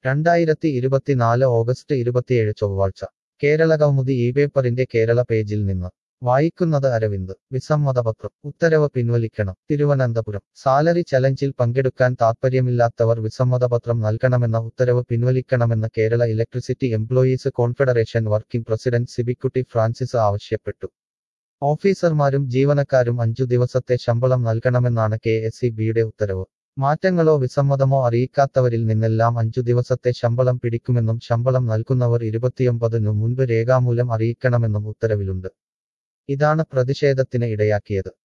രണ്ടായിരത്തി ഇരുപത്തിനാല് ഓഗസ്റ്റ് ഇരുപത്തിയേഴ് ചൊവ്വാഴ്ച കേരള കൗമുദി ഈ പേപ്പറിന്റെ കേരള പേജിൽ നിന്ന് വായിക്കുന്നത് അരവിന്ദ് വിസമ്മതപത്രം ഉത്തരവ് പിൻവലിക്കണം തിരുവനന്തപുരം സാലറി ചലഞ്ചിൽ പങ്കെടുക്കാൻ താൽപ്പര്യമില്ലാത്തവർ വിസമ്മതപത്രം നൽകണമെന്ന ഉത്തരവ് പിൻവലിക്കണമെന്ന് Kerala electricity employees confederation working president Sibikutty Francis ആവശ്യപ്പെട്ടു ഓഫീസർമാരും ജീവനക്കാരും അഞ്ചു ദിവസത്തെ ശമ്പളം നൽകണമെന്നാണ് കെ എസ് ഇ ബിയുടെ ഉത്തരവ് മാറ്റങ്ങളോ വിസമ്മതമോ അറിയിക്കാത്തവരിൽ നിന്നെല്ലാം അഞ്ചു ദിവസത്തെ ശമ്പളം പിടിക്കുമെന്നും ശമ്പളം നൽകുന്നവർ ഇരുപത്തിയൊമ്പതിനു മുൻപ് രേഖാമൂലം അറിയിക്കണമെന്നും ഉത്തരവിലുണ്ട് ഇതാണ് പ്രതിഷേധത്തിന് ഇടയാക്കിയത്